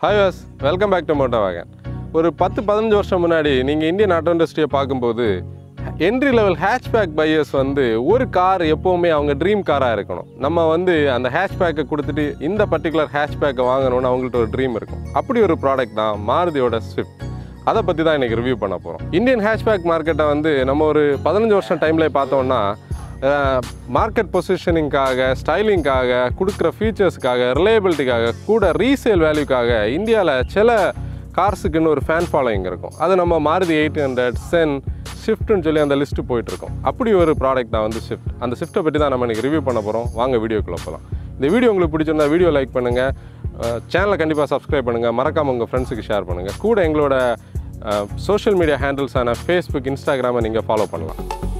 hi was welcome back to Moto Wagon ஒரு பத்து பதினஞ்சு வருஷம் முன்னாடி நீங்கள் இந்தியன் ஆட்டோ இண்டஸ்ட்ரியை பார்க்கும்போது என்ட்ரி லெவல் ஹேட்ச்பேக் பையர்ஸ் வந்து ஒரு கார் எப்போவுமே அவங்க ட்ரீம் காராக இருக்கணும் நம்ம வந்து அந்த ஹேட்ச்பேக்கை கொடுத்துட்டு இந்த பர்டிகுலர் ஹேட்ச்பேக்கை வாங்கணும்னு அவங்கள்ட்ட ஒரு ட்ரீம் இருக்கும் அப்படி ஒரு ப்ராடக்ட் தான் மாருதியோட ஸ்விஃப்ட் அதை பற்றி தான் இன்றைக்கி ரிவ்யூ பண்ண போகிறோம் இந்தியன் ஹேட்ச்பேக் மார்க்கெட்டை வந்து நம்ம ஒரு பதினஞ்சு வருஷம் டைமில் பார்த்தோம்னா மார்க்கெட் பொசிஷனிங்காக ஸ்டைலிங்காக கொடுக்குற ஃபீச்சர்ஸ்க்காக ரிலையபிலிட்டிக்காக கூட ரீசேல் வேல்யூக்காக இந்தியாவில் சில கார்ஸுக்குன்னு ஒரு ஃபேன் ஃபாலோயிங் இருக்கும் அது நம்ம மாருதி எயிட் ஹண்ட்ரட் சென் ஷிஃப்ட்னு சொல்லி அந்த லிஸ்ட்டு போயிட்டுருக்கோம் அப்படி ஒரு ப்ராடக்ட் தான் வந்து ஷிஃப்ட் அந்த ஷிஃப்ட்டை பற்றி தான் நம்ம இன்றைக்கி ரிவ்யூ பண்ண போகிறோம் வாங்க வீடியோக்குள்ளே போகலாம் இந்த வீடியோ உங்களுக்கு பிடிச்சிருந்தா வீடியோ லைக் பண்ணுங்கள் சேனலை கண்டிப்பாக சப்ஸ்கிரைப் பண்ணுங்கள் மறக்காமல் உங்கள் ஃப்ரெண்ட்ஸுக்கு ஷேர் பண்ணுங்கள் கூட எங்களோட சோஷியல் மீடியா ஹேண்டில்ஸான ஃபேஸ்புக் இன்ஸ்டாகிராமை நீங்கள் ஃபாலோ பண்ணலாம்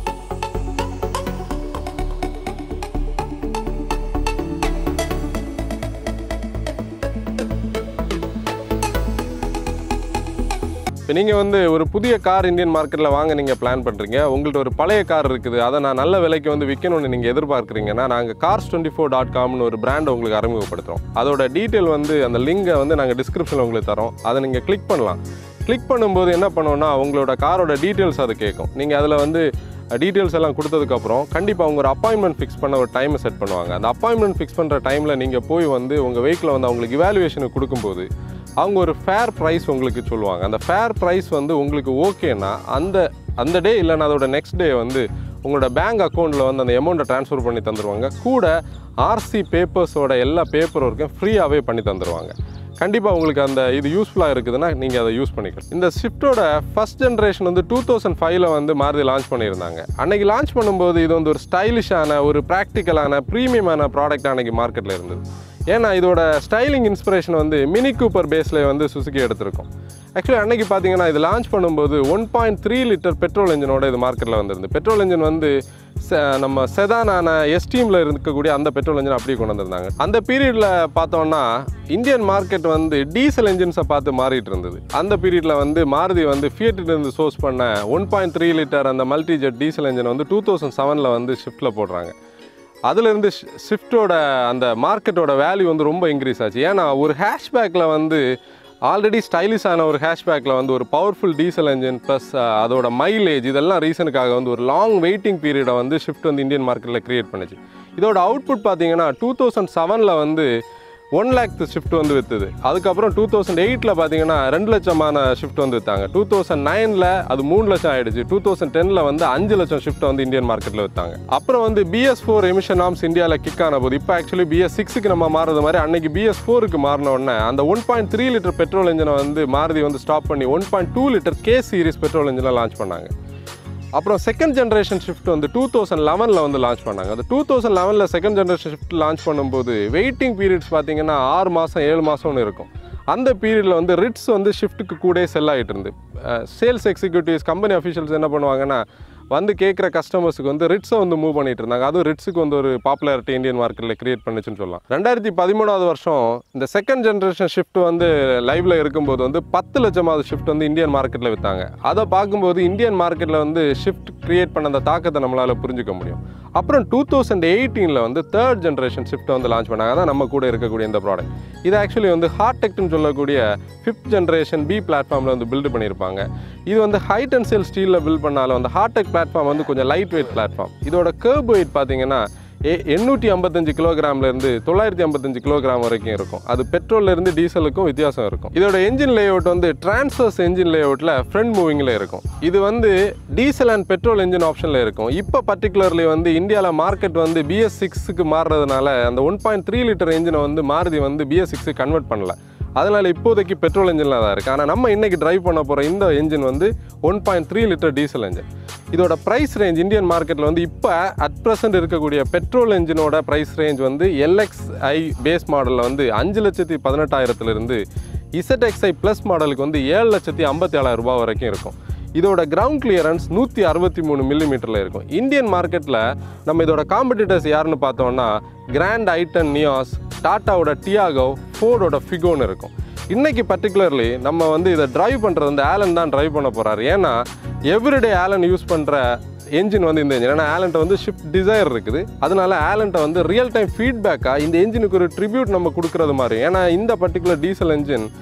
இப்போ நீங்கள் வந்து ஒரு புதிய கார் இந்தியன் மார்க்கெட்டில் வாங்க நீங்கள் பிளான் பண்ணுறீங்க உங்கள்ட்ட ஒரு பழைய கார் இருக்குது அதை நான் நல்ல விலைக்கு வந்து விற்கணும்னு நீங்கள் எதிர்பார்க்குறீங்கன்னா நாங்கள் கார்ஸ் டுவெண்ட்டி ஃபோர் டாட் காம்னு ஒரு பிராண்டை உங்களுக்கு அறிமுகப்படுத்துகிறோம் அதோட டீட்டெயில் வந்து அந்த லிங்கை வந்து நாங்கள் டிஸ்கிரிப்ஷனில் உங்களுக்கு தரோம் அதை நீங்கள் கிளிக் பண்ணலாம் கிளிக் பண்ணும்போது என்ன பண்ணுவோம்னா உங்களோட காரோட டீட்டெயில்ஸ் அது கேட்கும் நீங்கள் அதில் வந்து டீட்டெயில்ஸ் எல்லாம் கொடுத்ததுக்கப்புறம் கண்டிப்பாக அவங்க ஒரு அப்பாயின்மெண்ட் ஃபிக்ஸ் பண்ண ஒரு டைமை செட் பண்ணுவாங்க அந்த அப்பாயின்மெண்ட் ஃபிக்ஸ் பண்ணுற டைமில் நீங்கள் போய் வந்து உங்கள் வெஹிக்கில் வந்து அவங்களுக்கு இவாலுவேஷனுக்கு கொடுக்கும்போது அவங்க ஒரு ஃபேர் ப்ரைஸ் உங்களுக்கு சொல்லுவாங்க அந்த ஃபேர் ப்ரைஸ் வந்து உங்களுக்கு ஓகேனா அந்த அந்த டே இல்லைன்னா அதோட நெக்ஸ்ட் டே வந்து உங்களோட பேங்க் அக்கௌண்ட்டில் வந்து அந்த அமௌண்ட்டை ட்ரான்ஸ்ஃபர் பண்ணி தந்துடுவாங்க கூட ஆர்சி பேப்பர்ஸோட எல்லா பேப்பர் ஒர்க்கும் ஃப்ரீயாகவே பண்ணி தந்துடுவாங்க கண்டிப்பாக உங்களுக்கு அந்த இது யூஸ்ஃபுல்லாக இருக்குதுன்னா நீங்கள் அதை யூஸ் பண்ணிக்கலாம் இந்த ஷிஃப்ட்டோட ஃபஸ்ட் ஜென்ரேஷன் வந்து டூ தௌசண்ட் ஃபைவ்ல வந்து மாருதி லான்ச் பண்ணியிருந்தாங்க அன்னைக்கு லான்ச் பண்ணும்போது இது வந்து ஒரு ஸ்டைலிஷான ஒரு ப்ராக்டிக்கலான ப்ரீமியமான ப்ராடக்ட் அன்னைக்கு மார்க்கெட்டில் இருந்தது ஏன்னா இதோட ஸ்டைலிங் இன்ஸ்பிரேஷன் வந்து மினி கூப்பர் பேஸில் வந்து சுசுகி எடுத்திருக்கோம் ஆக்சுவலி அன்னைக்கு பார்த்தீங்கன்னா இது லான்ச் பண்ணும்போது one point three litre petrol இன்ஜினோட இது மார்க்கெட்டில் வந்திருந்து பெட்ரோல் இன்ஜின் வந்து செ- நம்ம செதானான எஸ்டீமில் இருக்கக்கூடிய அந்த பெட்ரோல் இன்ஜின் அப்படியே கொண்டு வந்திருந்தாங்க அந்த பீரியடில் பார்த்தோம்னா இந்தியன் மார்க்கெட் வந்து டீசல் இன்ஜின்ஸை பார்த்து மாறிட்டு இருந்தது அந்த பீரியடில் வந்து மாருதி வந்து Fiat இருந்து சோர்ஸ் பண்ண ஒன் பாயிண்ட் த்ரீ லிட்டர் அந்த மல்டி ஜெட் டீசல் இன்ஜின் வந்து டூ தௌசண்ட் செவனில் வந்து ஷிஃப்ட்டில் போடுறாங்க அதுலேருந்து ஷிஃப்ட்டோட அந்த மார்க்கெட்டோட வேல்யூ வந்து ரொம்ப இன்க்ரீஸ் ஆச்சு ஏன்னா ஒரு ஹேஷ்பேக்கில் வந்து ஆல்ரெடி ஸ்டைலிஷான ஒரு ஹேஷ்பேக்கில் வந்து ஒரு பவர்ஃபுல் டீசல் என்ஜின் ப்ளஸ் அதோட மைலேஜ் இதெல்லாம் ரீசனுக்காக வந்து ஒரு லாங் வெயிட்டிங் பீரியடை வந்து ஷிஃப்ட் வந்து இந்தியன் மார்க்கெட்டில் கிரியேட் பண்ணுச்சு இதோட அவுட்புட் பார்த்தீங்கன்னா டூ தௌசண்ட் செவனில் வந்து ஒன் லேக் ஷிஃப்ட் வந்து விற்றுது அதுக்கப்புறம் டூ தௌசண்ட் எயிட்டில் பார்த்தீங்கன்னா ரெண்டு லட்சமான ஷிஃப்ட் வந்து விற்றாங்க டூ தௌசண்ட் நைனில் அது மூணு லட்சம் ஆயிடுச்சு டூ தௌசண்ட் டெனில் வந்து அஞ்சு லட்சம் ஷிஃப்ட் வந்து இந்தியன் மார்க்கெட்டில் விற்றாங்க அப்புறம் வந்து பிஎஸ் ஃபோர் எமிஷன் நாம்ஸ் இந்தியாவில் கிக் ஆன போது இப்போ ஆக்சுவலி பிஎஸ் சிக்ஸுக்கு நம்ம மாறுறது மாதிரி அன்னைக்கு பிஎஸ் ஃபோருக்கு மாறின உடனே அந்த one point three litre petrol இன்ஜினை வந்து மாருதி வந்து ஸ்டாப் பண்ணி one point two litre K series petrol இன்ஜினை லான்ச் பண்ணாங்க அப்புறம் செகண்ட் ஜென்ரேஷன் ஷிஃப்ட் வந்து டூ தௌசண்ட் லெவனில் வந்து லான்ச் பண்ணாங்க அந்த டூ தௌசண்ட் லெவனில் செகண்ட் ஜென்ரேஷன் ஷிஃப்ட் லான்ச் பண்ணும்போது வெயிட்டிங் பீரியட்ஸ் பார்த்தீங்கன்னா ஆறு மாதம் ஏழு மாதம்னு இருக்கும் அந்த பீரியடில் வந்து ரிட்ஸ் வந்து ஷிஃப்ட்டுக்கு கூட செல் ஆகிட்டு இருந்து சேல்ஸ் எக்ஸிக்யூட்டிவ்ஸ் கம்பெனி அஃபீஷியல்ஸ் என்ன பண்ணுவாங்கன்னா வந்து கேட்குற கஸ்டமர்ஸுக்கு வந்து ரிட்ஸை வந்து மூவ் பண்ணிட்டு இருந்தாங்க அதுவும் ரிட்ஸுக்கு வந்து ஒரு பாப்புலாரிட்டி இந்தியன் மார்க்கெட்டில் கிரியேட் பண்ணுச்சுன்னு சொல்லலாம் ரெண்டாயிரத்தி பதிமூணாவது வருஷம் இந்த செகண்ட் ஜென்ரேஷன் ஷிஃப்ட் வந்து லைவ்ல இருக்கும்போது வந்து பத்து லட்சமாவது ஷிஃப்ட் வந்து இந்தியன் மார்க்கெட்டில் விற்றாங்க அதை பார்க்கும்போது இந்தியன் மார்க்கெட்டில் வந்து ஷிஃப்ட் கிரியேட் பண்ண அந்த தாக்கத்தை நம்மளால் புரிஞ்சுக்க முடியும் அப்புறம் டூ தௌசண்ட் எயிட்டீனில் வந்து தேர்ட் ஜென்ரேஷன் ஷிஃப்ட்டை வந்து லான்ச் பண்ணாங்க அதான் நம்ம கூட இருக்கக்கூடிய இந்த ப்ராடக்ட் இது ஆக்சுவலி வந்து ஹார்டெக்னு சொல்லக்கூடிய ஃபிஃப்த் ஜென்ரேஷன் பி பிளாட்ஃபார்மில் வந்து பில்டு பண்ணியிருப்பாங்க இது வந்து ஹைட் அண்ட் செல் ஸ்டீலில் பில்ட் பண்ணாலும் அந்த ஹார்டெக் பிளாட்ஃபார்ம் வந்து கொஞ்சம் லைட் வெயிட் பிளாட்ஃபார்ம் இதோட கர்ப் வெயிட் பார்த்தீங்கன்னா எ எண்ணூற்றி ஐம்பத்தஞ்சு கிலோகிராம்லேருந்து தொள்ளாயிரத்தி ஐம்பத்தஞ்சு கிலோகிராம் வரைக்கும் இருக்கும் அது பெட்ரோல்ல இருந்து டீசலுக்கும் வித்தியாசம் இருக்கும் இதோட என்ஜின் லேஅவுட் வந்து டிரான்ஸ்ஃபர்ஸ் என்ஜின் லேஅவுட்டில் ஃப்ரண்ட் மூவிங்கில் இருக்கும் இது வந்து டீசல் அண்ட் பெட்ரோல் என்ஜின் ஆப்ஷனில் இருக்கும் இப்போ பர்டிகுலர்லி வந்து இந்தியாவில் மார்க்கெட் வந்து பிஎஸ் சிக்ஸுக்கு மாறுறதுனால அந்த ஒன் பாயிண்ட் த்ரீ லிட்டர் என்ஜினை வந்து மாருதி வந்து பிஎஸ் சிக்ஸுக்கு கன்வெர்ட் பண்ணல அதனால் இப்போதைக்கு பெட்ரோல் என்ஜினில் தான் இருக்குது ஆனால் நம்ம இன்னைக்கு டிரைவ் பண்ண போகிற இந்த என்ஜின் வந்து one point three litre diesel engine இதோட ப்ரைஸ் ரேஞ்ச் இந்தியன் மார்க்கெட்டில் வந்து இப்போ அட் ப்ரெசென்ட் இருக்கக்கூடிய பெட்ரோல் என்ஜினோட ப்ரைஸ் ரேஞ்ச் வந்து எல்எக்ஸ்ஐ பேஸ் மாடலில் வந்து அஞ்சு லட்சத்தி பதினெட்டாயிரத்துலேருந்து இசட்எக்ஸ்ஐ ப்ளஸ் மாடலுக்கு வந்து ஏழு லட்சத்தி ஐம்பத்தி ஏழாயிரம் ரூபாய் வரைக்கும் இருக்கும் இதோட கிரவுண்ட் கிளியரன்ஸ் நூற்றி அறுபத்தி மூணு மில்லிமீட்டரில் இருக்கும் இந்தியன் மார்க்கெட்டில் நம்ம இதோட காம்படிட்டர்ஸ் யாருன்னு பார்த்தோம்னா கிராண்ட் ஐட்டன் நியாஸ் டாட்டாவோட டியாகோ ஃபோர்டோட ஃபிகோன்னு இருக்கும் இன்னைக்கு பர்டிகுலர்லி நம்ம வந்து இதை டிரைவ் பண்ணுறது வந்து ஆலன் தான் டிரைவ் பண்ண போகிறாரு ஏன்னா எவ்ரிடே ஆலன் யூஸ் பண்ணுற என்ஜின் வந்து இந்த என்ஜின் ஏன்னா ஆலன்ட்ட வந்து ஷிஃப்ட் டிசைர் இருக்குது அதனால ஆலன்ட்ட வந்து ரியல் டைம் ஃபீட்பேக்காக இந்த என்ஜினுக்கு ஒரு ட்ரிபியூட் நம்ம கொடுக்கறது மாதிரி ஏன்னா இந்த பர்டிகுலர் டீசல் என்ஜின்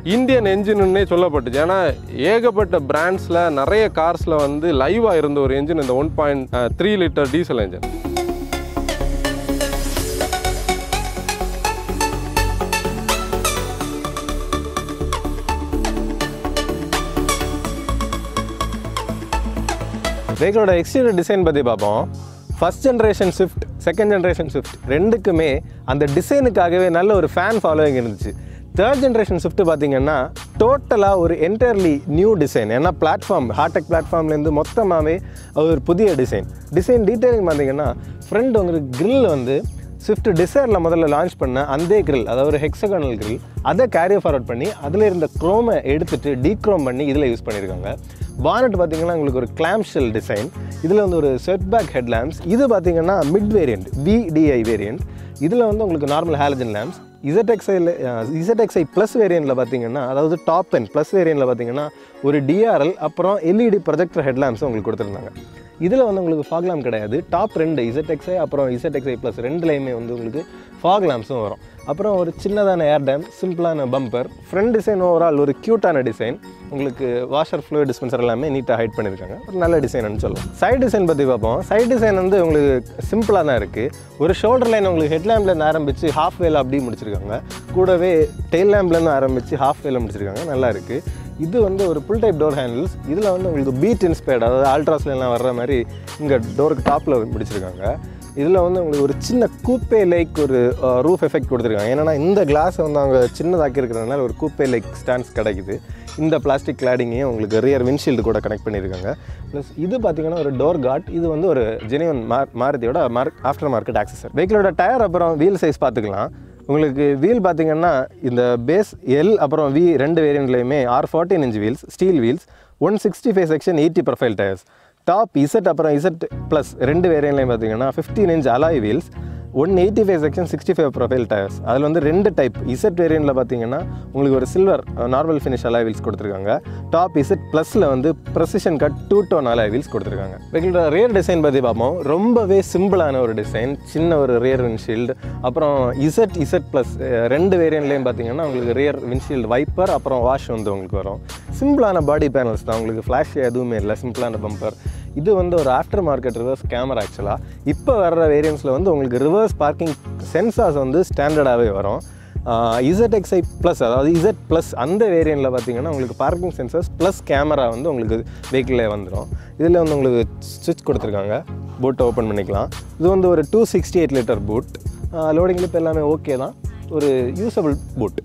இந்தியன் என்ஜின்னு சொல்லப்பட்டுச்சு ஏன்னா ஏகப்பட்ட பிராண்ட்ஸில் நிறைய கார்ஸில் வந்து லைவாக இருந்த ஒரு என்ஜின் இந்த one point three litre diesel engine வெஹிக்கிளோட எக்ஸ்டீரியர் டிசைன் பற்றி பார்ப்போம் first generation Swift second generation Swift ரெண்டுக்குமே அந்த டிசைனுக்காகவே நல்ல ஒரு ஃபேன் ஃபாலோவிங் இருந்துச்சு தேர்ட் ஜென்ரேஷன் ஸ்விஃப்ட் பார்த்தீங்கன்னா டோட்டலாக ஒரு என்டையர்லி நியூ டிசைன் ஏன்னா பிளாட்ஃபார்ம் ஹார்டெக் பிளாட்ஃபார்ம்லேருந்து மொத்தமாகவே ஒரு புதிய டிசைன் டிசைன் டீட்டெயிலிங் பார்த்தீங்கன்னா ஃப்ரண்ட் உங்களுக்கு grill வந்து ஸ்விஃப்ட் டிசைரில் முதல்ல லான்ச் பண்ண அந்த கிரில் அதாவது ஒரு ஹெக்ஸகனல் grill அதை கேரி ஃபார்வர்ட் பண்ணி அதில் இருந்த க்ரோமை எடுத்துட்டு டீக்ரோம் பண்ணி இதில் யூஸ் பண்ணியிருக்காங்க பானட் பார்த்தீங்கன்னா உங்களுக்கு ஒரு கிளாம் ஷெல் டிசைன் இதில் வந்து ஒரு செட் பேக் ஹெட் லேம்ப்ஸ் இது பார்த்தீங்கன்னா மிட் வேரியண்ட் பிடிஐ வேரியண்ட் இதில் வந்து உங்களுக்கு நார்மல் ஹாலஜன் லேம்ப்ஸ் இசட்எக்ஸ்ஐயில் இசட்எக்ஸ்ஐ ப்ளஸ் வேரியண்ட்டில் பார்த்தீங்கன்னா அதாவது டாப் என் ப்ளஸ் வேரியண்ட்டில் பார்த்தீங்கன்னா ஒரு டிஆர்எல் அப்புறம் எல்இடி ப்ரொஜெக்டர் ஹெட்லாம்ப்ஸ் உங்களுக்கு கொடுத்துருந்தாங்க இதில் வந்து உங்களுக்கு ஃபாக் லேம்ப் கிடையாது டாப் ரெண்டு இசட்எக்ஸ்ஐ அப்புறம் இசட்எக்ஸ்ஐ ப்ளஸ் ரெண்டுலேயுமே வந்து உங்களுக்கு ஃபாக் லேம்ப்ஸும் வரும் அப்புறம் ஒரு சின்னதான ஏர் டேம் சிம்பிளான பம்பர் ஃப்ரண்ட் டிசைன் ஓவரால் ஒரு க்யூட்டான டிசைன் உங்களுக்கு வாஷர் ஃப்ளோ டிஸ்பென்சர் எல்லாமே நீட்டாக ஹைட் பண்ணியிருக்காங்க ஒரு நல்ல டிசைன்னு சொல்லலாம் சைட் டிசைன் பற்றி பார்ப்போம் சைட் டிசைன் வந்து உங்களுக்கு சிம்பிளாக தான் இருக்குது ஒரு ஷோல்டர் லைன் உங்களுக்கு ஹெட் லேம்ப்லேருந்து ஆரம்பித்து ஹாஃப் வேல அப்படியே முடிச்சிருக்காங்க கூடவே டெயில் லேம்ப்லேருந்து ஆரம்பித்து ஹாஃப் வேல முடிச்சிருக்காங்க நல்லா இருக்குது இது வந்து ஒரு புல் டைப் டோர் ஹேண்டில்ஸ் இதில் வந்து உங்களுக்கு பீட் இன்ஸ்பயர்ட் அதாவது அல்ட்ராஸ்லாம் வர்ற மாதிரி இங்கே டோருக்கு டாப்பில் முடிச்சிருக்காங்க இதில் வந்து உங்களுக்கு ஒரு சின்ன கூப்பே லைக் ஒரு ரூஃப் எஃபெக்ட் கொடுத்துருக்காங்க ஏன்னா இந்த கிளாஸை வந்து அவங்க சின்னதாக்கி இருக்கிறதுனால ஒரு கூப்பே லைக் ஸ்டாண்ட்ஸ் கிடைக்குது இந்த பிளாஸ்டிக் கிளாடிங்கையும் உங்களுக்கு ரியர் விண்ட்ஷீல்டு கூட கனெக்ட் பண்ணியிருக்காங்க ப்ளஸ் இது பார்த்தீங்கன்னா ஒரு டோர் கார்ட் இது வந்து ஒரு ஜெனிவன் மார் மாருதியோட மார்க் ஆஃப்டர் மார்க்கெட் ஆக்சஸர் வெஹிக்கிளோட டயர் அப்புறம் வீல் சைஸ் பார்த்துக்கலாம் உங்களுக்கு வீல் பார்த்தீங்கன்னா இந்த பேஸ் எல் அப்புறம் வி ரெண்டு வேரியண்ட்லையுமே R fourteen inch wheels steel wheels one sixty five section eighty profile tyres top Z அப்புறம் இசட் ப்ளஸ் ரெண்டு வேரியண்ட்லையும் பார்த்தீங்கன்னா fifteen inch alloy wheels one eighty five section sixty five profile tyres அதில் வந்து ரெண்டு டைப் இசட் வேரியண்ட்டில் பார்த்தீங்கன்னா உங்களுக்கு ஒரு silver normal finish alloy wheels கொடுத்துருக்காங்க டாப் இசட் ப்ளஸில் வந்து precision cut two tone alloy wheels கொடுத்துருக்காங்க வெஹிக்கிளோட ரியர் டிசைன் பற்றி பார்ப்போம் ரொம்பவே சிம்பிளான ஒரு டிசைன் சின்ன ஒரு ரியர் விண்ட்ஷீல்டு அப்புறம் இசட் இசட் ப்ளஸ் ரெண்டு வேரியண்ட்லேயும் பார்த்தீங்கன்னா உங்களுக்கு ரியர் விண்ட்ஷீல்டு வைப்பர் அப்புறம் வாஷ் வந்து உங்களுக்கு வரும் சிம்பிளான பாடி பேனல்ஸ் தான் உங்களுக்கு ஃப்ளாஷ் எதுவுமே இல்லை சிம்பிளான பம்பர் இது வந்து ஒரு ஆஃப்டர் மார்க்கெட் ரிவர்ஸ் கேமரா ஆக்சுவலாக இப்போ வர்ற வேரியன்ஸில் வந்து உங்களுக்கு ரிவர்ஸ் பார்க்கிங் சென்சார்ஸ் வந்து ஸ்டாண்டர்டாகவே வரும் இசட்எக்ஸ்ஐ ப்ளஸ் அதாவது இசட் ப்ளஸ் அந்த வேரியண்ட்டில் பார்த்தீங்கன்னா உங்களுக்கு பார்க்கிங் சென்சர்ஸ் ப்ளஸ் கேமரா வந்து உங்களுக்கு வெஹிக்கிளே வந்துடும் இதில் வந்து உங்களுக்கு சுவிட்ச் கொடுத்துருக்காங்க பூட்டை ஓப்பன் பண்ணிக்கலாம் இது வந்து ஒரு two sixty eight litre boot loading lip எல்லாமே ஓகே தான் ஒரு யூஸபிள் பூட்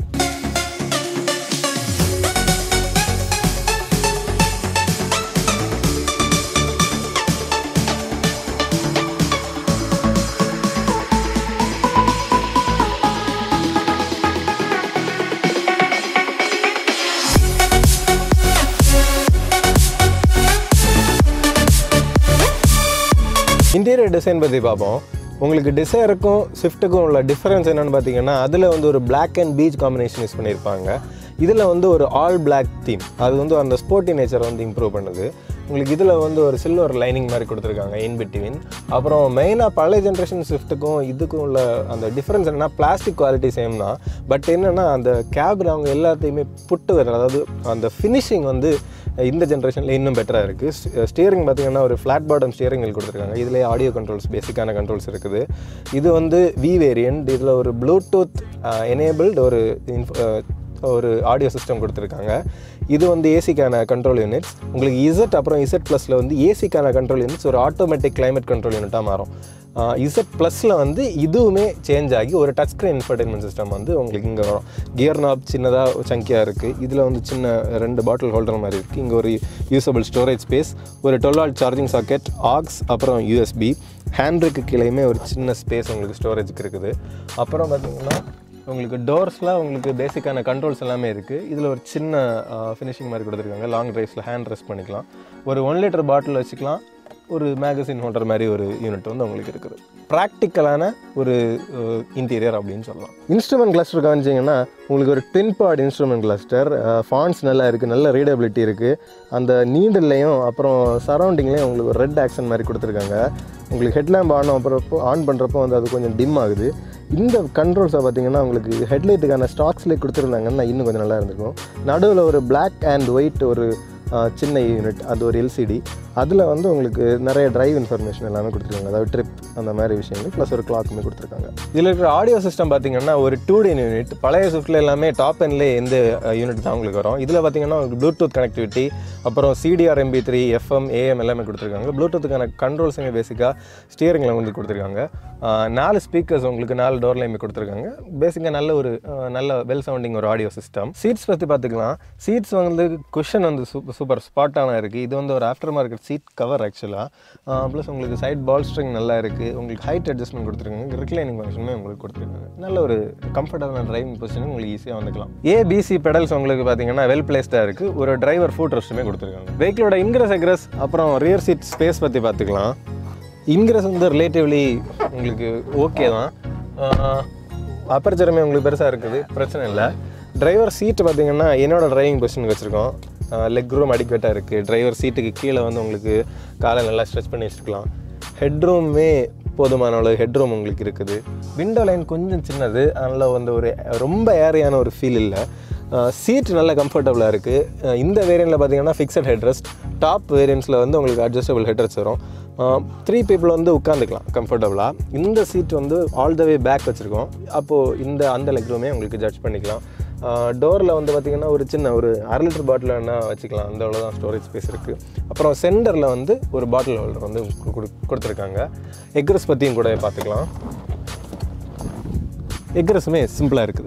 இன்டீரியர் டிசைன் பற்றி பார்ப்போம் உங்களுக்கு டிசைருக்கும் ஸ்விஃப்ட்டுக்கும் உள்ள டிஃப்ரென்ஸ் என்னென்னு பார்த்தீங்கன்னா அதில் வந்து ஒரு Black and beige combination use பண்ணியிருப்பாங்க இதில் வந்து ஒரு ஆல் Black தீம் அது வந்து அந்த ஸ்போர்ட்டி நேச்சரை வந்து இம்ப்ரூவ் பண்ணுது உங்களுக்கு இதில் வந்து ஒரு சில்வர் லைனிங் மாதிரி கொடுத்துருக்காங்க இன் பிட்வீன் அப்புறம் மெயினாக பழைய ஜென்ரேஷன் ஸ்விஃப்ட்டுக்கும் இதுக்கும் உள்ள அந்த டிஃப்ரென்ஸ் என்னன்னா பிளாஸ்டிக் குவாலிட்டி சேம் தான் பட் என்னென்னா அந்த கேபில் அவங்க எல்லாத்தையுமே புட்டு வர அதாவது அந்த ஃபினிஷிங் வந்து இந்த ஜென்ரேஷனில் இன்னும் பெட்டராக இருக்குது ஸ்டியரிங் பார்த்தீங்கன்னா ஒரு ஃப்ளாட் பாட்டம் ஸ்டியரிங் கொடுத்துருக்காங்க இதில் ஆடியோ கண்ட்ரோல்ஸ் பேசிக்கான கண்ட்ரோல்ஸ் இருக்குது இது வந்து வி வேரியண்ட் இதில் ஒரு ப்ளூடூத் எனேபிள்டு ஒரு inf- அஹ், ஒரு ஆடியோ சிஸ்டம் கொடுத்துருக்காங்க இது வந்து ஏசிக்கான கண்ட்ரோல் யூனிட்ஸ் உங்களுக்கு இசட் அப்புறம் இசட் ப்ளஸில் வந்து ஏசிக்கான கண்ட்ரோல் யூனிட்ஸ் ஒரு ஆட்டோமேட்டிக் climate கண்ட்ரோல் யூனிட்டாக மாறும் இசட் ப்ளஸில் வந்து இதுவுமே சேஞ்ச் ஆகி ஒரு டச் ஸ்க்ரீன் இன்ஃபர்டைன்மெண்ட் சிஸ்டம் வந்து உங்களுக்கு இங்கே வரும் கியர் நாப் சின்னதாக சங்கியாக இருக்குது இதில் வந்து சின்ன ரெண்டு பாட்டில் ஹோல்டர் மாதிரி இருக்குது இங்கே ஒரு யூசபிள் ஸ்டோரேஜ் ஸ்பேஸ் ஒரு twelve volt charging socket aux அப்புறம் யூஎஸ்பி ஹேண்ட்ருக்கு கீழேயுமே ஒரு சின்ன ஸ்பேஸ் உங்களுக்கு ஸ்டோரேஜுக்கு இருக்குது அப்புறம் பார்த்தீங்கன்னா உங்களுக்கு டோர்ஸில் உங்களுக்கு பேசிக்கான கண்ட்ரோல்ஸ் எல்லாமே இருக்குது இதில் ஒரு சின்ன ஃபினிஷிங் மாதிரி கொடுத்துருக்காங்க லாங் ட்ரைவ்ஸில் ஹேண்ட் ரெஸ்ட் பண்ணிக்கலாம் ஒரு ஒன் லிட்டர் பாட்டில் வச்சுக்கலாம் ஒரு மேகசின் ஹோல்டர் மாதிரி ஒரு யூனிட் வந்து உங்களுக்கு இருக்குது ப்ராக்டிக்கலான ஒரு இன்டீரியர் அப்படின்னு சொல்லலாம் இன்ஸ்ட்ருமெண்ட் கிளஸ்டர் கவனிச்சிங்கன்னா உங்களுக்கு ஒரு twin pod instrument cluster fonts நல்லா இருக்குது நல்ல ரீடபிலிட்டி இருக்குது அந்த நீடல்லையும் அப்புறம் சரௌண்டிங்லேயும் உங்களுக்கு ஒரு ரெட் ஆக்ஷன் மாதிரி கொடுத்துருக்காங்க உங்களுக்கு ஹெட்லேம்ப் ஆன் அப்புறப்போ ஆன் பண்ணுறப்போ வந்து அது கொஞ்சம் டிம் ஆகுது இந்த கண்ட்ரோல்ஸை பார்த்தீங்கன்னா உங்களுக்கு ஹெட்லைட்டுக்கான ஸ்டாக்ஸ்லேயே கொடுத்துருந்தாங்கன்னா இன்னும் கொஞ்சம் நல்லா இருந்திருக்கும் நடுவில் ஒரு Black அண்ட் ஒயிட் ஒரு ஆஹ், சின்ன யூனிட் அது ஒரு எல்சிடி அதில் வந்து உங்களுக்கு நிறைய டிரைவ் இன்ஃபர்மேஷன் எல்லாமே கொடுத்துருக்காங்க அதாவது ட்ரிப் அந்த மாதிரி விஷயங்கள் ப்ளஸ் ஒரு கிளாக்குமே கொடுத்துருக்காங்க இதில் இருக்கிற ஆடியோ சிஸ்டம் பார்த்தீங்கன்னா ஒரு டூ டி யூனிட் பழைய ஸ்விஃப்ட்டில் எல்லாமே டாப் எண்ட்லேயே எந்த யூனிட் தான் உங்களுக்கு வரும் இதில் பார்த்தீங்கன்னா உங்களுக்கு ப்ளூடூத் கனெக்டிவிட்டி அப்புறம் CDR MP three FM AM எல்லாமே கொடுத்துருக்காங்க ப்ளூடூத்துக்கான கண்ட்ரோல்ஸுமே பேசிக்காக ஸ்டியரிங்கில் வந்து கொடுத்துருக்காங்க ஆஹ், நாலு ஸ்பீக்கர்ஸ் உங்களுக்கு நாலு டோர்லையுமே கொடுத்துருக்காங்க பேசிக்காக நல்ல ஒரு ஆஹ், நல்ல வெல் சவுண்டிங் ஒரு ஆடியோ சிஸ்டம் சீட்ஸ் பற்றி பார்த்துக்கலாம் சீட்ஸ் வந்து குஷன் வந்து சூப்பர் சூப்பர் ஸ்பாட்டான இருக்குது இது வந்து ஒரு ஆஃப்டர் மார்க்கெட் சீட் கவர் ஆக்சுவலாக ப்ளஸ் உங்களுக்கு சைட் பால் ஸ்ட்ரிங் நல்லா இருக்குது உங்களுக்கு ஹைட் அட்ஜஸ்ட்மெண்ட் கொடுத்துருக்காங்க ரிக்ளைனிங் ஃபங்க்ஷனுமே உங்களுக்கு கொடுத்துருக்காங்க நல்ல ஒரு கம்ஃபர்டபுளான டிரைவிங் பொசிஷன் உங்களுக்கு ஈஸியாக வந்துக்கலாம் ஏபிசி பெடல்ஸ் உங்களுக்கு பார்த்தீங்கன்னா வெல் பிளேஸ்டாக இருக்குது ஒரு டிரைவர் ஃபுட் ரெஸ்ட்டுமே கொடுத்துருக்காங்க வெஹிக்கிளோட இன்கிரஸ் எக்ரஸ் அப்புறம் ரியர் சீட் ஸ்பேஸ் பற்றி பார்த்துக்கலாம் இன்கிரஸ் வந்து ரிலேட்டிவ்லி உங்களுக்கு ஓகே தான் அப்பர்ச்சருமே உங்களுக்கு பெருசாக இருக்குது பிரச்சனை இல்லை டிரைவர் சீட்டு பார்த்தீங்கன்னா என்னோட டிரைவிங் பொசிஷனுக்கு வச்சுருக்கோம் லெக் ரூம் அடிக்கட்டாக இருக்குது டிரைவர் சீட்டுக்கு கீழே வந்து உங்களுக்கு காலை நல்லா ஸ்ட்ரெச் பண்ணி வச்சுருக்கலாம் ஹெட்ரூமே போதுமான அளவு ஹெட்ரூம் உங்களுக்கு இருக்குது விண்டோ லைன் கொஞ்சம் சின்னது அதனால் வந்து ஒரு ரொம்ப ஏரியான ஒரு ஃபீல் இல்லை சீட் நல்ல கம்ஃபர்டபுளாக இருக்குது இந்த வேரியண்ட்டில் பார்த்தீங்கன்னா ஃபிக்ஸட் ஹெட்ரஸ்ட் டாப் வேரியண்ட்ஸில் வந்து உங்களுக்கு அட்ஜஸ்டபிள் ஹெட்ரஸ் வரும் த்ரீ பீப்புள் வந்து உட்காந்துக்கலாம் கம்ஃபர்டபுளாக இந்த சீட் வந்து ஆல் த வே பேக் வச்சுருக்கோம் அப்போது இந்த அந்த லெக் ரூமே உங்களுக்கு ஜட்ஜ் பண்ணிக்கலாம் டோரில் வந்து பார்த்திங்கன்னா ஒரு சின்ன ஒரு அரை லிட்டர் பாட்டில் வேணா வச்சுக்கலாம் அந்த அவ்வளோதான் ஸ்டோரேஜ் ஸ்பேஸ் இருக்குது அப்புறம் சென்டரில் வந்து ஒரு பாட்டில் ஹோல்டர் வந்து கு- கொடு- கொடுத்துருக்காங்க எக்ரஸ் பற்றியும் கூட பார்த்துக்கலாம் எக்ரஸுமே சிம்பிளாக இருக்குது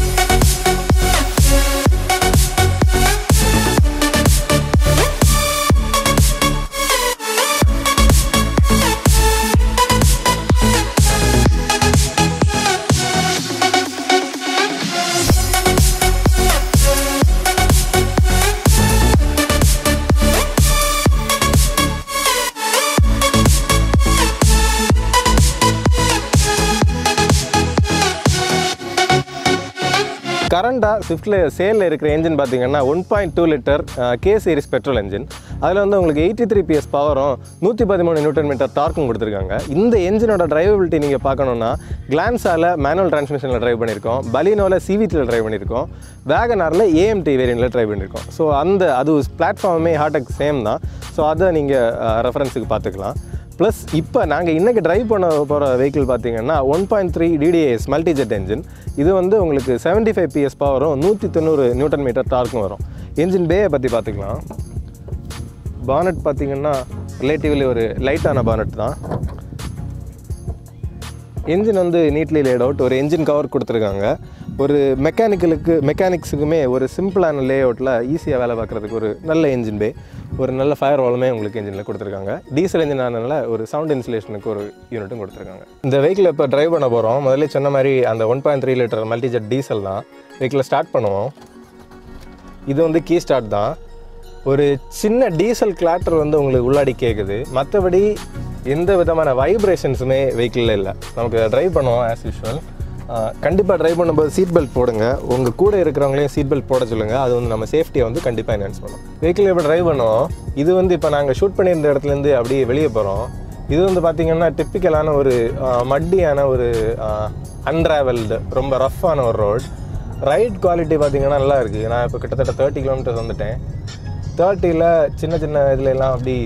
கரண்டாக ஸ்விஃப்ட்டில் சேலில் இருக்கிற என்ஜின் பார்த்தீங்கன்னா one point two litre K series petrol engine அதில் வந்து உங்களுக்கு எயிட்டி த்ரீ பிஎஸ் பவரும் நூற்றி பதிமூணு நியூட்டன் மீட்டர் டார்க்கும் கொடுத்துருக்காங்க இந்த என்ஜினோட டிரைவபிலிட்டி நீங்கள் பார்க்கணுன்னா கிளான்ஸால் மேனுவல் டிரான்ஸ்மிஷனில் டிரைவ் பண்ணியிருக்கோம் பலினோவில் சிவிடியில் டிரைவ் பண்ணியிருக்கோம் வேகனாரில் ஏஎம்டி வேரியண்ட்டில் டிரைவ் பண்ணியிருக்கோம் ஸோ அந்த அது பிளாட்ஃபார்மே ஹார்டெக் சேம் தான் ஸோ அதை நீங்கள் ரெஃபரன்ஸுக்கு பார்த்துக்கலாம் ப்ளஸ் இப்போ நாங்கள் இன்றைக்கி டிரைவ் பண்ண போகிற வெஹிக்கிள் பார்த்தீங்கன்னா one point three DDIS multijet engine இது வந்து உங்களுக்கு செவன்ட்டி ஃபைவ் பிஎஸ் பவரும் நூற்றி தொண்ணூறு நியூட்டன் மீட்டர் டார்க்கும் வரும் என்ஜின் பேயை பற்றி பார்த்துக்கலாம் பானட் பார்த்தீங்கன்னா ரிலேட்டிவ்லி ஒரு லைட்டான பானட் தான் என்ஜின் வந்து நீட்லி லேட் அவுட் ஒரு என்ஜின் கவர் கொடுத்துருக்காங்க ஒரு மெக்கானிக்கலுக்கு மெக்கானிக்ஸுக்குமே ஒரு சிம்பிளான லே அவுட்டில் ஈஸியாக வேலை பார்க்குறதுக்கு ஒரு நல்ல என்ஜின் பே ஒரு நல்ல ஃபயர் வாலுமே உங்களுக்கு என்ஜினில் கொடுத்துருக்காங்க டீசல் என்ஜின் ஆனதுனால ஒரு சவுண்ட் இன்சுலேஷனுக்கு ஒரு யூனிட்டும் கொடுத்துருக்காங்க இந்த வெஹிக்கிள் இப்போ டிரைவ் பண்ண போகிறோம் முதல்ல சொன்ன மாதிரி அந்த one point three litre multijet diesel தான் வெஹிக்கிளை ஸ்டார்ட் பண்ணுவோம் இது வந்து கீ ஸ்டார்ட் தான் ஒரு சின்ன டீசல் கிளாட்டர் வந்து உங்களுக்கு உள்ளாடி கேட்குது மற்றபடி எந்த விதமான வைப்ரேஷன்ஸுமே வெஹிக்கிளில் இல்லை நமக்கு ட்ரைவ் பண்ணுவோம் ஆஸ் யூஷுவல் கண்டிப்பாக ட்ரைவ் பண்ணும்போது சீட் பெல்ட் போடுங்க உங்கள் கூட இருக்கிறவங்களையும் சீட் பெல்ட் போட சொல்லுங்கள் அது வந்து நம்ம சேஃப்டியை வந்து கண்டிப்பாக என்ஹான்ஸ் பண்ணும் வெஹிக்கிள் இப்போ ட்ரைவ் பண்ணுவோம் இது வந்து இப்போ நாங்கள் ஷூட் பண்ணியிருந்த இடத்துலேருந்து அப்படியே வெளியே போகிறோம் இது வந்து பார்த்திங்கன்னா டிப்பிக்கலான ஒரு மட்டியான ஒரு அன்ட்ராவல்டு ரொம்ப ரஃப்பான ஒரு ரோட் ரைட் குவாலிட்டி பார்த்தீங்கன்னா நல்லா இருக்குது நான் இப்போ கிட்டத்தட்ட தேர்ட்டி கிலோமீட்டர்ஸ் வந்துட்டேன் தேர்ட்டியில் சின்ன சின்ன இதுல எல்லாம் அப்படி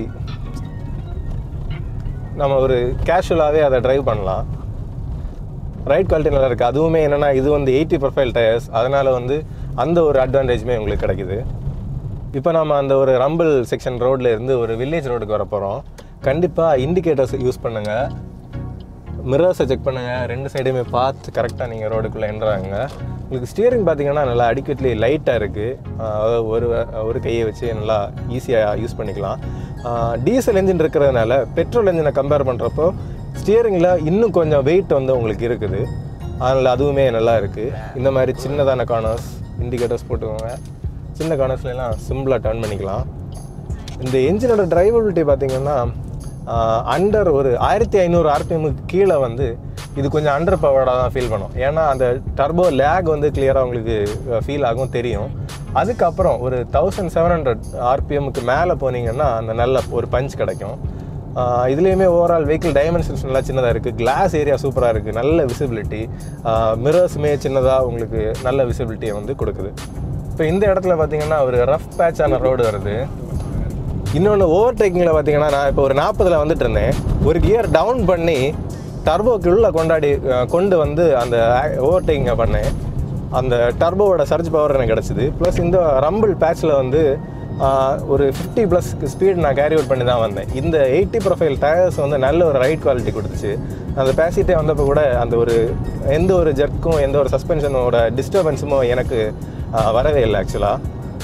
நம்ம ஒரு கேஷுவலாகவே அதை டிரைவ் பண்ணலாம் ரைட் குவாலிட்டி நல்லா இருக்குது அதுவுமே என்னென்னா இது வந்து எயிட்டி ப்ரொஃபைல் டயர்ஸ் அதனால் வந்து அந்த ஒரு அட்வான்டேஜுமே உங்களுக்கு கிடைக்குது இப்போ நம்ம அந்த ஒரு ரம்பிள் செக்ஷன் ரோட்ல இருந்து ஒரு வில்லேஜ் ரோடுக்கு வர போகிறோம் கண்டிப்பாக இண்டிகேட்டர்ஸ் யூஸ் பண்ணுங்கள் மிரர்ஸை செக் பண்ணுங்கள் ரெண்டு சைடுமே பார்த்து கரெக்டாக நீங்கள் ரோடுக்குள்ளே என்ட்ராங்க உங்களுக்கு ஸ்டியரிங் பார்த்தீங்கன்னா நல்லா அடிக்கட்லி லைட்டாக இருக்குது ஒரு ஒரு கையை வச்சு நல்லா ஈஸியாக யூஸ் பண்ணிக்கலாம் டீசல் என்ஜின் இருக்கிறதுனால பெட்ரோல் என்ஜினை கம்பேர் பண்ணுறப்போ ஸ்டியரிங்கில் இன்னும் கொஞ்சம் வெயிட் வந்து உங்களுக்கு இருக்குது அதனால் அதுவுமே நல்லா இருக்குது இந்த மாதிரி சின்னதான கார்னர்ஸ் இண்டிகேட்டர்ஸ் போட்டுக்கோங்க சின்ன கார்னர்ஸ்லாம் சிம்பிளாக டர்ன் பண்ணிக்கலாம் இந்த என்ஜினோட டிரைவபிலிட்டி பார்த்தீங்கன்னா அண்டர் ஒரு ஆயிரத்தி ஐநூறு ஆர்பிஎம்முக்கு கீழே வந்து இது கொஞ்சம் அண்டர் பவர்டாக தான் ஃபீல் பண்ணும் ஏன்னா அந்த டர்போ லேக் வந்து கிளியராக உங்களுக்கு ஃபீல் ஆகும் தெரியும் அதுக்கப்புறம் ஒரு தௌசண்ட் செவன் ஹண்ட்ரட் ஆர்பிஎம்முக்கு மேலே போனீங்கன்னா அந்த நல்ல ஒரு பஞ்ச் கிடைக்கும் ஆஹ் இதுலேயுமே ஓவரால் வெஹிக்கிள் டைமென்ஷன்ஸ் நல்லா சின்னதாக இருக்குது கிளாஸ் ஏரியா சூப்பராக இருக்குது நல்ல விசிபிலிட்டி மிரர்ஸுமே சின்னதாக உங்களுக்கு நல்ல விசிபிலிட்டியை வந்து கொடுக்குது இப்போ இந்த இடத்துல பார்த்தீங்கன்னா ஒரு ரஃப் பேட்சான ரோடு வருது இன்னொன்று ஓவர் டேக்கிங்கில் பார்த்தீங்கன்னா நான் இப்போ ஒரு நாற்பதில் வந்துட்டு இருந்தேன் ஒரு கியர் டவுன் பண்ணி டர்போக்குள்ளே கொண்டாடி அஹ், கொண்டு வந்து அந்த ஓவர் டேக்கிங்கை பண்ணேன் அந்த டர்போவோட சர்ஜ் பவர் எனக்கு கிடச்சிது ப்ளஸ் இந்த ரம்பிள் பேட்சில் வந்து ஆஹ், ஒரு ஃபிஃப்டி ப்ளஸ் ஸ்பீட் நான் கேரி அவுட் பண்ணி தான் வந்தேன் இந்த எயிட்டி ப்ரொஃபைல் டயர்ஸ் வந்து நல்ல ஒரு ரைட் குவாலிட்டி கொடுத்துச்சு அந்த பேசிட்டே வந்தப்போ கூட அந்த ஒரு எந்த ஒரு ஜர்க்கும் எந்த ஒரு சஸ்பென்ஷனோட டிஸ்டர்பன்ஸுமோ எனக்கு ஆஹ், வரவே இல்லை ஆக்சுவலாக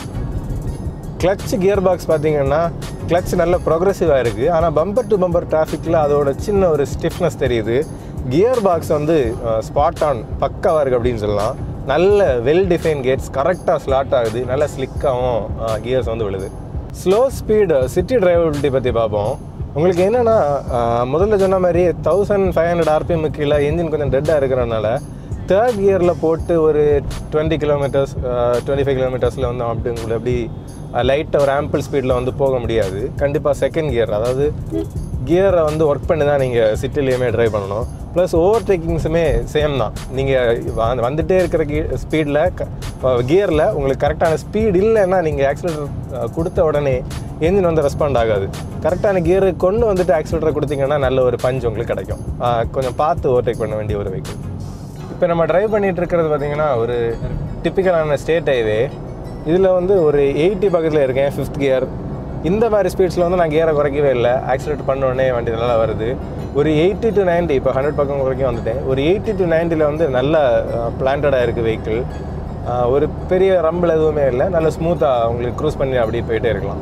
கிளச் கியர் பாக்ஸ் பார்த்தீங்கன்னா கிளச் நல்ல ப்ரோக்ரஸிவாக இருக்குது ஆனால் பம்பர் டு பம்பர் டிராஃபிக்கில் அதோட சின்ன ஒரு ஸ்டிஃப்னஸ் தெரியுது கியர் பாக்ஸ் வந்து ஸ்பாட் ஆன் பக்காவாக இருக்குது அப்படின்னு சொல்லலாம் நல்ல வெல் டிஃபைன் கேட்ஸ் கரெக்டாக ஸ்லாட் ஆகுது நல்ல ஸ்லிக்காகவும் கியர்ஸ் வந்து விழுது ஸ்லோ ஸ்பீடு சிட்டி டிரைவபிலிட்டி பற்றி பார்ப்போம் உங்களுக்கு என்னென்னா முதல்ல சொன்ன மாதிரி தௌசண்ட் ஃபைவ் ஹண்ட்ரட் ஆர்பிஎம் கீழே இன்ஜின் கொஞ்சம் டெட்டாக இருக்கிறனால தேர்ட் கியரில் போட்டு ஒரு டுவெண்ட்டி கிலோமீட்டர்ஸ் டுவெண்ட்டி ஃபைவ் கிலோமீட்டர்ஸில் வந்து அப்படி உங்களுக்கு அப்படி லைட்டாக ஒரு ஆம்பிள் ஸ்பீடில் வந்து போக முடியாது கண்டிப்பாக செகண்ட் கியர் அதாவது கியரை வந்து ஒர்க் பண்ணி தான் நீங்கள் சிட்டிலையுமே ட்ரைவ் பண்ணணும் ப்ளஸ் ஓவர் டேக்கிங்ஸுமே சேம் தான் நீங்கள் வந்துட்டே இருக்கிற கி ஸ்பீடில் கியரில் உங்களுக்கு கரெக்டான ஸ்பீட் இல்லைன்னா நீங்கள் ஆக்சிலேட்டர் கொடுத்த உடனே என்ஜின் வந்து ரெஸ்பாண்ட் ஆகாது கரெக்டான கியரு கொண்டு வந்துட்டு ஆக்சிலேட்டர் கொடுத்தீங்கன்னா நல்ல ஒரு பஞ்ச் உங்களுக்கு கிடைக்கும் ஆஹ் கொஞ்சம் பார்த்து ஓவர்டேக் பண்ண வேண்டிய ஒரு வெஹிக்கிள் இப்போ நம்ம டிரைவ் பண்ணிட்டு இருக்கிறது பார்த்தீங்கன்னா ஒரு டிப்பிக்கலான ஸ்டேட் ஹைவே இதில் வந்து ஒரு எயிட்டி பக்கத்தில் இருக்கேன் ஃபிஃப்த் கியர் இந்த மாதிரி ஸ்பீட்ஸில் வந்து நான் கியரை குறைக்கவே இல்லை ஆக்சிலேட் பண்ண உடனே வண்டி நல்லா வருது ஒரு எயிட்டி டு 90 இப்போ ஹண்ட்ரட் பக்கம் வரைக்கும் வந்துட்டேன் ஒரு எயிட்டி டு நைன்ட்டியில் வந்து நல்ல பிளான்டடாக இருக்குது வெஹிக்கிள் ஒரு பெரிய ரம்பிள் எதுவுமே இல்லை நல்ல ஸ்மூத்தாக உங்களுக்கு க்ரூஸ் பண்ணி அப்படியே போயிட்டே இருக்கலாம்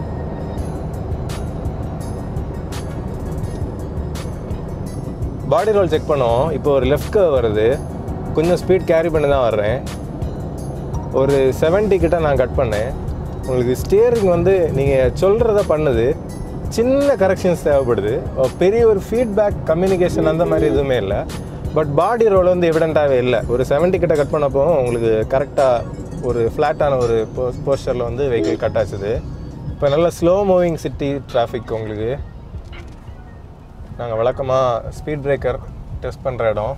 பாடி ரோல் செக் பண்ணுவோம் இப்போ ஒரு லெஃப்ட் கர்வ் வருது கொஞ்சம் ஸ்பீட் கேரி பண்ணி தான் வர்றேன் ஒரு 70 கிட்ட நான் கட் பண்ணேன் உங்களுக்கு ஸ்டியரிங் வந்து நீங்கள் சொல்கிறத பண்ணுது சின்ன கரெக்ஷன்ஸ் தேவைப்படுது அஹ் பெரிய ஒரு ஃபீட்பேக் கம்யூனிகேஷன் அந்த மாதிரி எதுவுமே இல்லை பட் பாடி ரோல் வந்து எவிடெண்ட்டாகவே இல்லை ஒரு 70 கிட்ட கட் பண்ணப்போ உங்களுக்கு கரெக்டாக ஒரு ஃப்ளாட்டான ஒரு போ போஸ்டரில் வந்து வெஹிக்கிள் கட் ஆச்சுது இப்போ நல்ல ஸ்லோ மூவிங் சிட்டி டிராஃபிக் உங்களுக்கு நாங்கள் வழக்கமாக ஸ்பீட் பிரேக்கர் டெஸ்ட் பண்ணுற இடம்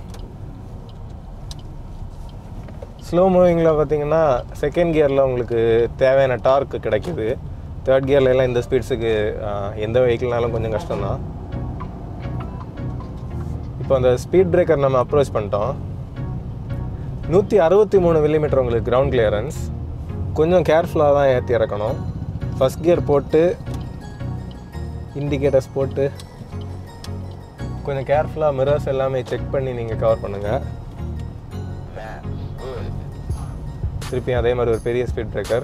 ஸ்லோ மூவிங்கில் பார்த்தீங்கன்னா செகண்ட் கியரில் உங்களுக்கு தேவையான டார்க் கிடைக்குது தேர்ட் கியர்ல எல்லாம் இந்த ஸ்பீட்ஸுக்கு எந்த வெஹிக்கிள்னாலும் கொஞ்சம் கஷ்டம்தான் இப்போ அந்த ஸ்பீட் பிரேக்கர் நம்ம அப்ரோச் பண்ணிட்டோம் நூற்றி அறுபத்தி மூணு மில்லிமீட்டர் உங்களுக்கு கிரவுண்ட் கிளியரன்ஸ் கொஞ்சம் கேர்ஃபுல்லாக தான் ஏற்றி இறக்கணும் ஃபஸ்ட் கியர் போட்டு இண்டிகேட்டர்ஸ் போட்டு கொஞ்சம் கேர்ஃபுல்லாக மிரர்ஸ் எல்லாமே செக் பண்ணி நீங்கள் கவர் பண்ணுங்கள் திருப்பி அதே மாதிரி ஒரு பெரிய ஸ்பீட் பிரேக்கர்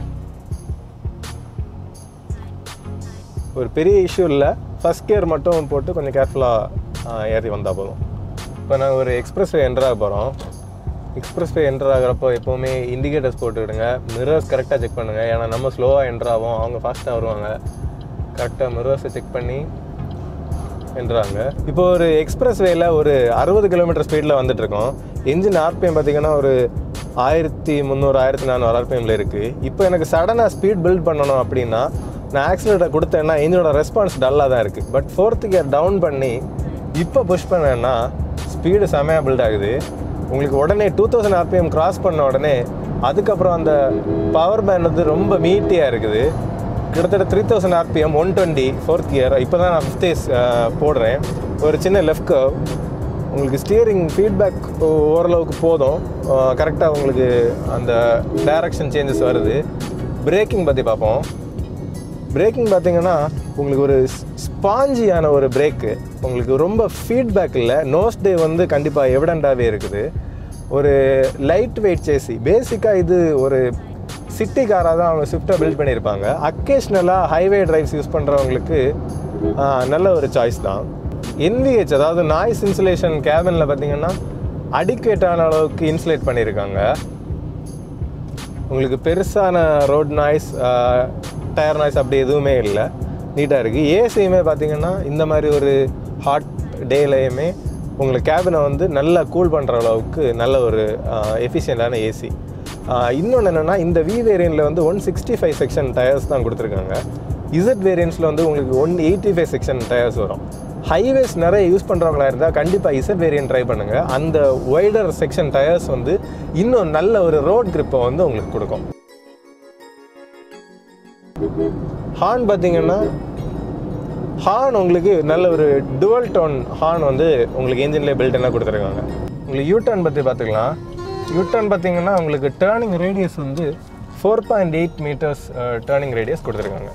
ஒரு பெரிய இஷ்யூ இல்லை ஃபஸ்ட் கியர் மட்டும் போட்டு கொஞ்சம் கேர்ஃபுல்லாக ஏறி வந்தால் போதும் இப்போ நாங்கள் ஒரு எக்ஸ்பிரஸ் வே என்ட்ரு ஆக போகிறோம் எக்ஸ்பிரஸ் வே என்ட்ரு ஆகிறப்போ எப்போவுமே இண்டிகேட்டர்ஸ் போட்டுக்கிடுங்க மிரர்ஸ் கரெக்டாக செக் பண்ணுங்கள் ஏன்னா நம்ம ஸ்லோவாக என்ட்ரு ஆகும் அவங்க ஃபாஸ்ட்டாக வருவாங்க கரெக்டாக மிரர்ஸை செக் பண்ணி என்றாங்க இப்போ ஒரு எக்ஸ்பிரஸ் வேல ஒரு அறுபது கிலோமீட்டர் ஸ்பீடில் வந்துட்டு இருக்கோம் என்ஜின் ஆர்பிஎம் பார்த்தீங்கன்னா ஒரு ஆயிரத்தி முந்நூறு ஆயிரத்தி நானூறு ஆர்பிஎம்ல இருக்குது இப்போ எனக்கு சடனாக ஸ்பீட் பில்ட் பண்ணணும் அப்படின்னா நான் ஆக்சிலேட்டர் கொடுத்தேன்னா என்ஜினோட ரெஸ்பான்ஸ் டல்லாக தான் இருக்குது பட் ஃபோர்த்து கியர் டவுன் பண்ணி இப்போ புஷ் பண்ணேன்னா ஸ்பீடு செமையாக பில்ட் ஆகுது உங்களுக்கு உடனே டூ தௌசண்ட் ஆர்பிஎம் கிராஸ் பண்ண உடனே அதுக்கப்புறம் அந்த பவர் பேண்ட் வந்து ரொம்ப மீட்டியாக இருக்குது கிட்டத்தட்ட three thousand RPM one twenty fourth gear இப்போ தான் நான் ஃபிஃப்த் இயர்ஸ் போடுறேன் ஒரு சின்ன லெஃப்ட் கர்வ் உங்களுக்கு ஸ்டியரிங் ஃபீட்பேக் ஓரளவுக்கு போதும் கரெக்டாக உங்களுக்கு அந்த டைரக்ஷன் சேஞ்சஸ் வருது பிரேக்கிங் பற்றி பார்ப்போம் பிரேக்கிங் பார்த்தீங்கன்னா உங்களுக்கு ஒரு ஸ்பாஞ்சியான ஒரு பிரேக்கு உங்களுக்கு ரொம்ப ஃபீட்பேக் இல்லை நோஸ் டே வந்து கண்டிப்பாக எவிடண்ட்டாகவே இருக்குது ஒரு லைட் வெயிட் சேசி பேசிக்காக இது ஒரு சிட்டி காராக தான் அவங்க ஸ்விஃப்ட்டை பில்ட் பண்ணியிருப்பாங்க அக்கேஷ்னலாக ஹைவே டிரைவ்ஸ் யூஸ் பண்ணுறவங்களுக்கு நல்ல ஒரு சாய்ஸ் தான் என்விஹெச் அதாவது நாய்ஸ் இன்சுலேஷன் கேபினில் பார்த்தீங்கன்னா அடிக்குவேட்டான அளவுக்கு இன்சுலேட் பண்ணியிருக்காங்க உங்களுக்கு பெருசான ரோட் நாய்ஸ் டயர் நாய்ஸ் அப்படி எதுவுமே இல்லை நீட்டாக இருக்குது ஏசியுமே பார்த்தீங்கன்னா இந்த மாதிரி ஒரு ஹாட் டேலையுமே உங்களுக்கு கேபினை வந்து நல்லா கூல் பண்ணுற அளவுக்கு நல்ல ஒரு எஃபிஷியண்டான ஏசி இன்னொன்று என்னென்னா இந்த வி வேரியண்ட்டில் வந்து one sixty five section tyres தான் கொடுத்துருக்காங்க இசட் வேரியன்ஸில் வந்து உங்களுக்கு one eighty five section tyres வரும் ஹைவேஸ் நிறைய யூஸ் பண்ணுறவங்களா இருந்தால் கண்டிப்பாக இசட் வேரியன்ட் ட்ரை பண்ணுங்கள் அந்த ஒய்டர் செக்ஷன் டயர்ஸ் வந்து இன்னும் நல்ல ஒரு ரோட் grip-அ வந்து உங்களுக்கு கொடுக்கும் ஹார்ன் பார்த்தீங்கன்னா ஹார்ன் உங்களுக்கு நல்ல ஒரு டுவல் டோன் ஹார்ன் வந்து உங்களுக்கு என்ஜின்லேயே பில்டனாக கொடுத்துருக்காங்க உங்களுக்கு யூட்டர்ன் பற்றி பார்த்துக்கலாம் யூட்டர்ன் பார்த்தீங்கன்னா உங்களுக்கு டேர்னிங் ரேடியஸ் வந்து four point eight metres turning radius கொடுத்துருக்காங்க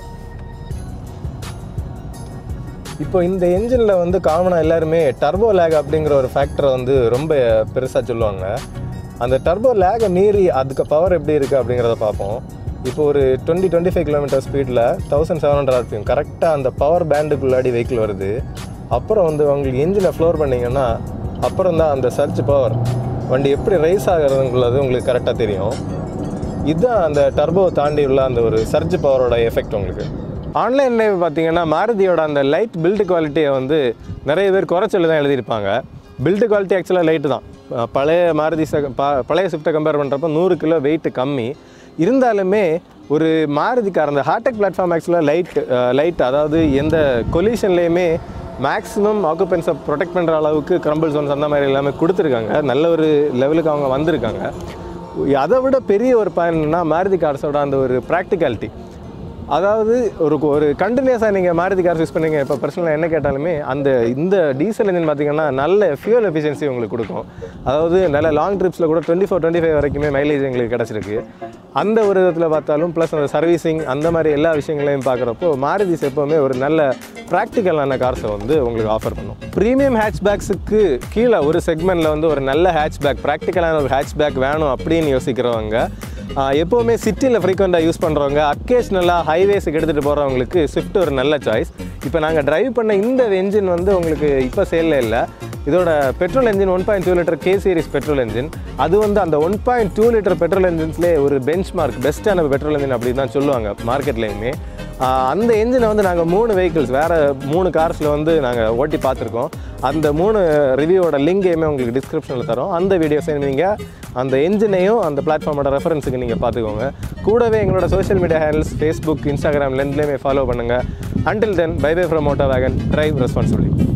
இப்போ இந்த என்ஜினில் வந்து காமனாக எல்லாருமே டர்போ லேக் அப்படிங்கிற ஒரு ஃபேக்டரை வந்து ரொம்ப பெருசாக சொல்லுவாங்க அந்த டர்போ லேகை மீறி அதுக்கு பவர் எப்படி இருக்குது அப்படிங்கிறத பார்ப்போம் இப்போ ஒரு டுவெண்ட்டி டுவெண்ட்டி ஃபைவ் கிலோமீட்டர் ஸ்பீடில் தௌசண்ட் செவன் ஹண்ட்ரட் ஆர்பிஎம் கரெக்டாக அந்த பவர் பேண்டுக்குள்ளாடி வெஹிக்கிள் வருது அப்புறம் வந்து உங்களுக்கு என்ஜினை ஃப்ளோர் பண்ணிங்கன்னா அப்புறம் தான் அந்த சர்ச் பவர் வண்டி எப்படி ரைஸ் ஆகிறதுங்குள்ளது உங்களுக்கு கரெக்டாக தெரியும் இதுதான் அந்த டர்போ தாண்டி உள்ள அந்த ஒரு சர்ஜ் பவரோட எஃபெக்ட் உங்களுக்கு ஆன்லைனில் பார்த்தீங்கன்னா மாருதியோட அந்த லைட் பில்டு குவாலிட்டியை வந்து நிறைய பேர் குறைச்சல் தான் எழுதியிருப்பாங்க பில்டு குவாலிட்டி ஆக்சுவலாக லைட்டு தான் அஹ் பழைய மாருதி ச- ப- பழைய ஸ்விஃப்ட்டை கம்பேர் பண்ணுறப்ப நூறு கிலோ வெயிட் கம்மி இருந்தாலுமே ஒரு மாருதிக்கார் அந்த ஹார்டெக் பிளாட்ஃபார்ம் ஆக்சுவலாக லைட் லைட் அதாவது எந்த கொலிஷன்லேயுமே மேக்ஸிமம் ஆக்குபென்ஸை ப்ரொடெக்ட் பண்ணுற அளவுக்கு கிரம்பிள் ஜோன்ஸ் அந்த மாதிரி எல்லாமே கொடுத்துருக்காங்க நல்ல ஒரு லெவலுக்கு அவங்க வந்திருக்காங்க அதை விட பெரிய ஒரு பயன்னா மாருதி கார்ஸோட அந்த ஒரு ப்ராக்டிகாலிட்டி அதாவது ஒரு ஒரு கண்டினியூஸாக நீங்கள் மாருதி கார்ஸ் யூஸ் பண்ணீங்க இப்போ பர்சனலாக என்ன கேட்டாலுமே அந்த இந்த டீசல் இன்ஜின் பார்த்தீங்கன்னா நல்ல ஃபியூல் எஃபிஷியன்சி உங்களுக்கு கொடுக்கும் அதாவது நல்ல லாங் ட்ரிப்ஸில் கூட டுவெண்ட்டி ஃபோர் டுவெண்ட்டி ஃபைவ் வரைக்குமே மைலேஜ் எங்களுக்கு கிடச்சிருக்கு அந்த ஒரு விதத்தில் பார்த்தாலும் ப்ளஸ் அந்த சர்வீசிங் அந்த மாதிரி எல்லா விஷயங்களையும் பார்க்குறப்போ மாருதிஸ் எப்போவுமே ஒரு நல்ல ப்ராக்டிக்கலான கார்ஸை வந்து உங்களுக்கு ஆஃபர் பண்ணும் ப்ரீமியம் ஹேட்ச்பேக்ஸுக்கு கீழே ஒரு செக்மெண்ட்டில் வந்து ஒரு நல்ல ஹேட்ச்பேக் ப்ராக்டிக்கலான ஒரு ஹேட்ச்பேக் வேணும் அப்படின்னு யோசிக்கிறவங்க ஆஹ் எப்போவுமே சிட்டியில் ஃப்ரீக்வெண்ட்டாக யூஸ் பண்ணுறவங்க அக்கேஷ்னலாக ஹைவேஸுக்கு எடுத்துகிட்டு போகிறவங்களுக்கு ஸ்விஃப்ட் ஒரு நல்ல சாய்ஸ் இப்போ நாங்கள் டிரைவ் பண்ண இந்த என்ஜின் வந்து உங்களுக்கு இப்போ சேலில் இல்லை இதோட petrol engine one point two litre K series petrol engine அது வந்து அந்த one point two litre petrol என்ஜின்ஸ்லேயே ஒரு பெஞ்ச் மார்க் பெஸ்ட்டான பெட்ரோல் என்ஜின் அப்படின்னு தான் சொல்லுவாங்க மார்க்கெட்லேயுமே அந்த என்ஜினை வந்து நாங்கள் மூணு வெஹிக்கிள்ஸ் வேறு மூணு கார்ஸில் வந்து நாங்கள் ஓட்டி பார்த்துருக்கோம் அந்த மூணு ரிவ்யூவோட லிங்கையுமே உங்களுக்கு டிஸ்கிரிப்ஷனில் தரோம் அந்த வீடியோஸையும் நீங்கள் அந்த என்ஜினையும் அந்த பிளாட்ஃபார்மோட ரெஃபரன்ஸுக்கு நீங்கள் பார்த்துக்கோங்க கூடவே எங்களோட social media handles Facebook Instagram ரெண்டுலேயுமே ஃபாலோ பண்ணுங்கள் until then bye bye from Moto Wagon drive responsibility